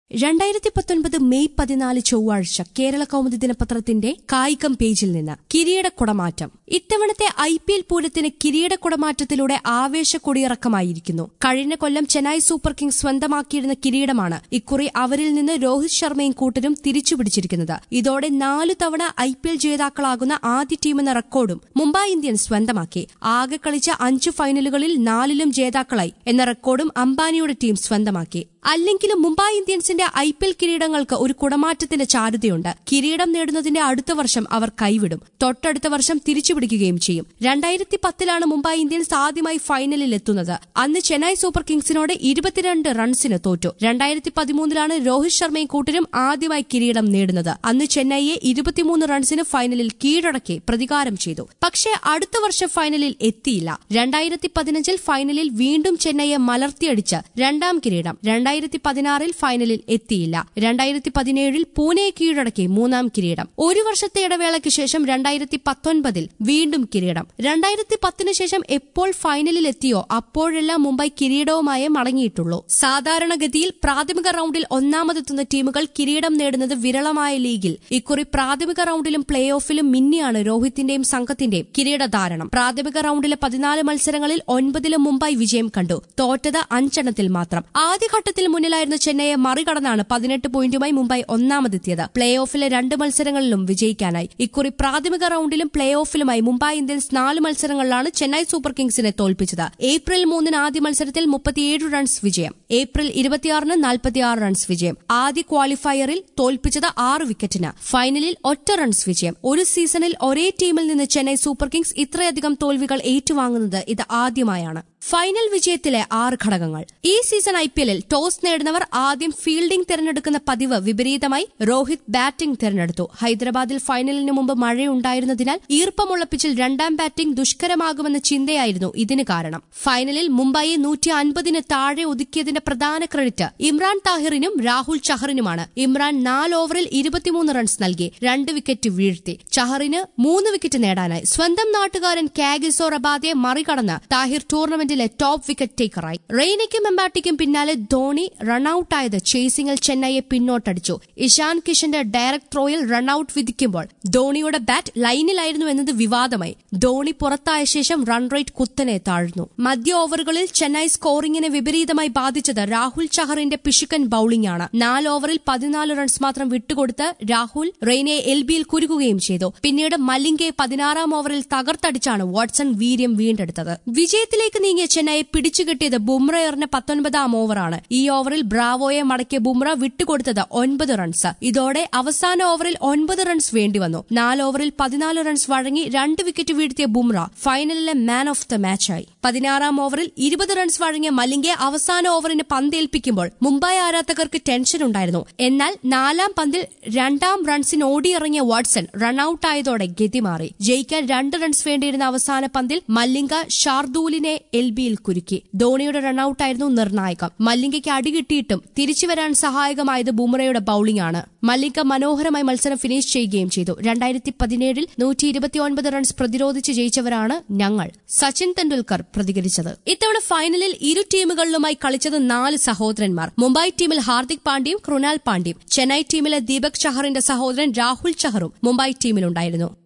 രണ്ടായിരത്തി പത്തൊൻപത് മെയ് പതിനാല് ചൊവ്വാഴ്ച കേരള കൗമുദി ദിനപത്രത്തിന്റെ കായികം പേജിൽ നിന്ന് കിരീടക്കുടമാറ്റം ഇത്തവണത്തെ ഐ പി എൽ പൂരത്തിന് കിരീടക്കുടമാറ്റത്തിലൂടെ ആവേശ കൊടിയിറക്കമായിരിക്കുന്നു കഴിഞ്ഞ കൊല്ലം ചെന്നൈ സൂപ്പർ കിങ്സ് സ്വന്തമാക്കിയിരുന്ന കിരീടമാണ് ഇക്കുറി അവരിൽ നിന്ന് രോഹിത് ശർമ്മയും കൂട്ടരും തിരിച്ചുപിടിച്ചിരിക്കുന്നത് ഇതോടെ നാലു തവണ ഐ പി എൽ ജേതാക്കളാകുന്ന ആദ്യ ടീമെന്ന റെക്കോർഡും മുംബൈ ഇന്ത്യൻസ് സ്വന്തമാക്കി ആകെ കളിച്ച അഞ്ച് ഫൈനലുകളിൽ നാലിലും ജേതാക്കളായി എന്ന റെക്കോർഡും അംബാനിയുടെ ടീം സ്വന്തമാക്കി അല്ലെങ്കിലും മുംബൈ ഇന്ത്യൻസിന്റെ ഐ പി എൽ കിരീടങ്ങൾക്ക് ഒരു കുടമാറ്റത്തിന്റെ ചാരുതയുണ്ട് കിരീടം നേടുന്നതിന്റെ അടുത്ത വർഷം അവർ കൈവിടും തൊട്ടടുത്ത വർഷം തിരിച്ചുപിടിക്കുകയും ചെയ്യും രണ്ടായിരത്തി പത്തിലാണ് മുംബൈ ഇന്ത്യൻസ് ആദ്യമായി ഫൈനലിൽ എത്തുന്നത് അന്ന് ചെന്നൈ സൂപ്പർ കിങ്സിനോട് ഇരുപത്തിരണ്ട് റൺസിന് തോറ്റു രണ്ടായിരത്തി പതിമൂന്നിലാണ് രോഹിത് ശർമ്മയും കൂട്ടരും ആദ്യമായി കിരീടം നേടുന്നത് അന്ന് ചെന്നൈയെ ഇരുപത്തിമൂന്ന് റൺസിന് ഫൈനലിൽ കീഴടക്കി പ്രതികാരം ചെയ്തു പക്ഷേ അടുത്ത വർഷം ഫൈനലിൽ എത്തിയില്ല രണ്ടായിരത്തി പതിനഞ്ചിൽ ഫൈനലിൽ വീണ്ടും ചെന്നൈയെ മലർത്തിയടിച്ച് രണ്ടാം കിരീടം രണ്ടായിരത്തി പതിനാറിൽ ഫൈനലിൽ എത്തിയില്ല രണ്ടായിരത്തി പതിനേഴിൽ പൂനെ കീഴടക്കി മൂന്നാം കിരീടം ഒരു വർഷത്തെ ഇടവേളയ്ക്ക് ശേഷം രണ്ടായിരത്തി പത്തൊൻപതിൽ വീണ്ടും കിരീടം രണ്ടായിരത്തി പത്തിന് ശേഷം എപ്പോൾ ഫൈനലിൽ എത്തിയോ അപ്പോഴെല്ലാം മുംബൈ കിരീടവുമായേ മടങ്ങിയിട്ടുള്ളൂ സാധാരണഗതിയിൽ പ്രാഥമിക റൌണ്ടിൽ ഒന്നാമതെത്തുന്ന ടീമുകൾ കിരീടം നേടുന്നത് വിരളമായ ലീഗിൽ ഇക്കുറി പ്രാഥമിക റൌണ്ടിലും പ്ലേ ഓഫിലും മിന്നിയാണ് രോഹിത്തിന്റെയും സംഘത്തിന്റെയും കിരീടധാരണം പ്രാഥമിക റൌണ്ടിലെ പതിനാല് മത്സരങ്ങളിൽ ഒൻപതിലും മുംബൈ വിജയം കണ്ടു തോറ്റത് അഞ്ചെണ്ണത്തിൽ മാത്രം ആദ്യഘട്ടത്തിൽ മുന്നിലായിരുന്ന ചെന്നൈയെ മറികടന്നാണ് പതിനെട്ട് പോയിന്റുമായി മുംബൈ ഒന്നാമതെത്തിയത് പ്ലേ ഓഫിലെ രണ്ട് മത്സരങ്ങളിലും വിജയിക്കാനായി ഇക്കുറി പ്രാഥമിക റൌണ്ടിലും പ്ലേ ഓഫിലുമായി മുംബൈ ഇന്ത്യൻസ് നാല് മത്സരങ്ങളിലാണ് ചെന്നൈ സൂപ്പർ കിങ്സിനെ തോൽപ്പിച്ചത് ഏപ്രിൽ മൂന്നിന് ആദ്യ മത്സരത്തിൽ മുപ്പത്തിയേഴ് റൺസ് വിജയം ഏപ്രിൽ ഇരുപത്തിയാറിന് നാൽപ്പത്തിയാറ് റൺസ് വിജയം ആദ്യ ക്വാളിഫയറിൽ തോൽപ്പിച്ചത് ആറ് വിക്കറ്റിന് ഫൈനലിൽ ഒറ്റ റൺസ് വിജയം ഒരു സീസണിൽ ഒരേ ടീമിൽ നിന്ന് ചെന്നൈ സൂപ്പർ കിങ്സ് ഇത്രയധികം തോൽവികൾ ഏറ്റുവാങ്ങുന്നത് ഇത് ആദ്യമായാണ് ഫൈനൽ വിജയത്തിലെ ആറ് ഘടകങ്ങൾ ഈ സീസൺ ഐ പി എല്ലിൽ ടോസ് നേടുന്നവർ ആദ്യം ഫീൽഡിംഗ് തിരഞ്ഞെടുക്കുന്ന പതിവ് വിപരീതമായി രോഹിത് ബാറ്റിംഗ് തിരഞ്ഞെടുത്തു ഹൈദരാബാദിൽ ഫൈനലിന് മുമ്പ് മഴയുണ്ടായിരുന്നതിനാൽ ഈർപ്പമുള്ള പിച്ചിൽ രണ്ടാം ബാറ്റിംഗ് ദുഷ്കരമാകുമെന്ന ചിന്തയായിരുന്നു ഇതിന് കാരണം ഫൈനലിൽ മുംബൈയെ നൂറ്റി അൻപതിന് താഴെ ഒതുക്കിയതിന്റെ പ്രധാന ക്രെഡിറ്റ് ഇമ്രാൻ താഹിറിനും രാഹുൽ ചഹറിനുമാണ് ഇമ്രാൻ നാല് ഓവറിൽ ഇരുപത്തിമൂന്ന് റൺസ് നൽകി രണ്ട് വിക്കറ്റ് വീഴ്ത്തി ചഹറിന് മൂന്ന് വിക്കറ്റ് നേടാനായി സ്വന്തം നാട്ടുകാരൻ കാഗിസോ റബാദയെ മറികടന്ന് താഹിർ ടൂർണമെന്റിൽ ടൂർണമെന്റിലെ ടോപ്പ് വിക്കറ്റ് ടേക്കറായി റെയ്നയ്ക്കും എംബാട്ടിക്കും പിന്നാലെ ധോണി റൺൌട്ടായത് ചേസിംഗിൽ ചെന്നൈയെ പിന്നോട്ടടിച്ചു ഇഷാൻ കിഷന്റെ ഡയറക്ട് ത്രോയിൽ റൺൌട്ട് വിധിക്കുമ്പോൾ ധോണിയുടെ ബാറ്റ് ലൈനിലായിരുന്നു എന്നത് വിവാദമായി ധോണി പുറത്തായ ശേഷം റൺ റേറ്റ് കുത്തനെ താഴ്ന്നു മധ്യ ഓവറുകളിൽ ചെന്നൈ സ്കോറിംഗിനെ വിപരീതമായി ബാധിച്ചത് രാഹുൽ ചഹറിന്റെ പിശുക്കൻ ബൌളിംഗ് ആണ് നാല് ഓവറിൽ പതിനാല് റൺസ് മാത്രം വിട്ടുകൊടുത്ത് രാഹുൽ റെയ്നയെ എൽ ബിയിൽ കുരുക്കുകയും ചെയ്തു പിന്നീട് മലിംഗയെ പതിനാറാം ഓവറിൽ തകർത്തടിച്ചാണ് വാട്സൺ വീര്യം വീണ്ടെടുത്തത് വിജയത്തിലേക്ക് നീങ്ങിയ ചെന്നൈയെ പിടിച്ചുകെട്ടിയത് ബുംറ എറിഞ്ഞ പത്തൊൻപതാം ഓവറാണ് ഈ ഓവറിൽ ബ്രാവോയെ മടക്കിയ ബുംറ വിട്ടുകൊടുത്തത് ഒൻപത് റൺസ് ഇതോടെ അവസാന ഓവറിൽ ഒൻപത് റൺസ് വേണ്ടിവന്നു നാല് ഓവറിൽ പതിനാല് റൺസ് വഴങ്ങി രണ്ട് വിക്കറ്റ് വീഴ്ത്തിയ ബുംറ ഫൈനലിലെ മാൻ ഓഫ് ദ മാച്ചായി പതിനാറാം ഓവറിൽ ഇരുപത് റൺസ് വഴങ്ങിയ മലിംഗെ അവസാന ഓവറിന് പന്തേൽപ്പിക്കുമ്പോൾ മുംബൈ ആരാധകർക്ക് ടെൻഷൻ ഉണ്ടായിരുന്നു എന്നാൽ നാലാം പന്തിൽ രണ്ടാം റൺസിന് ഓടിയിറങ്ങിയ വാട്സൺ റൺഔട്ടായതോടെ ഗതി മാറി ജയിക്കാൻ രണ്ട് റൺസ് വേണ്ടിയിരുന്ന അവസാന പന്തിൽ മല്ലിംഗ ഷാർദൂലിനെ എൽ ബിയിൽ കുരുക്കി ധോണിയുടെ റൺഔട്ടായിരുന്നു നിർണായകം മല്ലിംഗയ്ക്ക് അടികിട്ടിയിട്ടും തിരിച്ചുവരാൻ സഹായകമായത് ബുംറയുടെ ബൌളിംഗ് ആണ് മല്ലിംഗ മനോഹരമായി മത്സരം ഫിനിഷ് ചെയ്യുകയും ചെയ്തു രണ്ടായിരത്തി പതിനേഴിൽ നൂറ്റി ഇരുപത്തിയൊൻപത് റൺസ് പ്രതിരോധിച്ച് ജയിച്ചവരാണ് ഞങ്ങൾ സച്ചിൻ തെണ്ടുൽക്കർ പ്രതികരിച്ചത് ഇത്തവണ ഫൈനലിൽ ഇരു ടീമുകളിലുമായി കളിച്ചത് നാല് സഹോദരന്മാർ മുംബൈ ടീമിൽ ഹാർദിക് പാണ്ഡ്യയും കൃണാൽ പാണ്ഡ്യയും ചെന്നൈ ടീമിലെ ദീപക് ചഹറിന്റെ സഹോദരൻ രാഹുൽ ചഹറും മുംബൈ ടീമിലുണ്ടായിരുന്നു